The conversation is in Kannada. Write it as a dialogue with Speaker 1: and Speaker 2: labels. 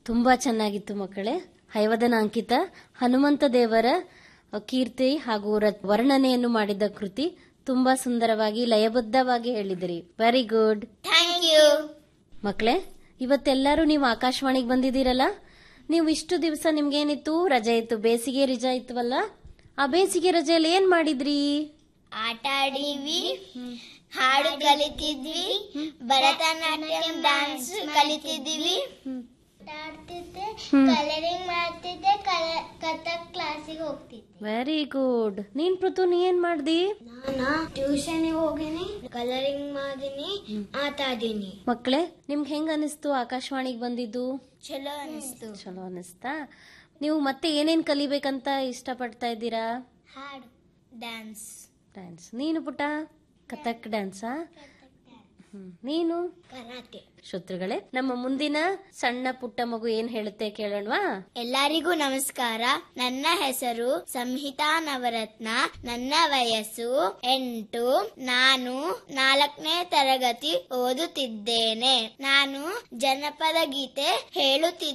Speaker 1: ತುಂಬಾ ಚೆನ್ನಾಗಿತ್ತು ಮಕ್ಕಳೇ ಹೈವದನ ಅಂಕಿತ ಹನುಮಂತ ದೇವರ ಕೀರ್ತಿ ಹಾಗೂ ರ- ವರ್ಣನೆಯನ್ನು ಮಾಡಿದ ಕೃತಿ ತುಂಬಾ ಸುಂದರವಾಗಿ ಲಯಬದ್ಧವಾಗಿ ಹೇಳಿದಿರಿ ವೆರಿ ಗುಡ್
Speaker 2: ಥ್ಯಾಂಕ್ ಯು
Speaker 1: ಮಕ್ಕಳೇ ಇವತ್ತೆಲ್ಲರೂ ನೀವು ಆಕಾಶವಾಣಿಗೆ ಬಂದಿದ್ದೀರಲ್ಲ ನೀವು ಇಷ್ಟು ದಿವಸ ನಿಮ್ಗೇನಿತ್ತು ರಜೆ ಇತ್ತು ಬೇಸಿಗೆ ರಜೆ ಇತ್ತವಲ್ಲ ಆ ಬೇಸಿಗೆ ರಜೆಯಲ್ಲಿ ಏನ್ ಮಾಡಿದ್ರಿ
Speaker 2: ಆಟ ಆಡಿವಿ ಹಾಡು ಕಲಿತಿದ್ವಿ ಭರತನಾಟ್ಯಂ ಡಾನ್ಸ್ ಕಲಿತಿದ್ದೀವಿ ಆಡ್ತಿದ್ದೆ ಕಲರಿಂಗ್ ಮಾಡ್ತಿದ್ದೆ ಕಥಕ್ ಕ್ಲಾಸಿಗೆ ಹೋಗ್ತಿದ್ದೆ
Speaker 1: ವೆರಿ ಗುಡ್ ನೀನ್ ಪೃಥು ನೀ ಏನ್ ಮಾಡ್ದಿ
Speaker 2: ನಾನ ಟ್ಯೂಷನ್ ಹೋಗಿನಿ ಕಲರಿಂಗ್ ಮಾಡಿನಿ ಆಟ ಆಡಿನಿ
Speaker 1: ಮಕ್ಕಳೇ ನಿಮ್ಗೆ ಹೆಂಗ್ ಅನಿಸ್ತು ಆಕಾಶವಾಣಿಗೆ ಬಂದಿದ್ದು
Speaker 2: ಚಲೋ ಅನಿಸ್ತು
Speaker 1: ಚಲೋ ಅನಿಸ್ತಾ ನೀವು ಮತ್ತೆ ಏನೇನ್ ಕಲಿಬೇಕಂತ ಇಷ್ಟಪಡ್ತಾ ಇದ್ದೀರಾ
Speaker 2: ಹಾಡು ಡ್ಯಾನ್ಸ್
Speaker 1: ಡ್ಯಾನ್ಸ್ ನೀನು ಪುಟ ಕಥಕ್ ಡ್ಯಾನ್ಸಾ ಹ್ಮ್. ನೀನು
Speaker 2: ಕರಾಟೆ
Speaker 1: ಶ್ರೋತೃಗಳೇ ನಮ್ಮ ಮುಂದಿನ ಸಣ್ಣ ಪುಟ್ಟ ಮಗು ಏನ್ ಹೇಳುತ್ತೆ ಕೇಳೋಣವಾ
Speaker 2: ಎಲ್ಲರಿಗೂ ನಮಸ್ಕಾರ ನನ್ನ ಹೆಸರು ಸಂಹಿತಾ ನವರತ್ನ ನನ್ನ ವಯಸ್ಸು ಎಂಟು ನಾನು ನಾಲ್ಕನೇ ತರಗತಿ ಓದುತ್ತಿದ್ದೇನೆ ನಾನು ಜನಪದ ಗೀತೆ ಹೇಳುತ್ತಿದ್ದೇನೆ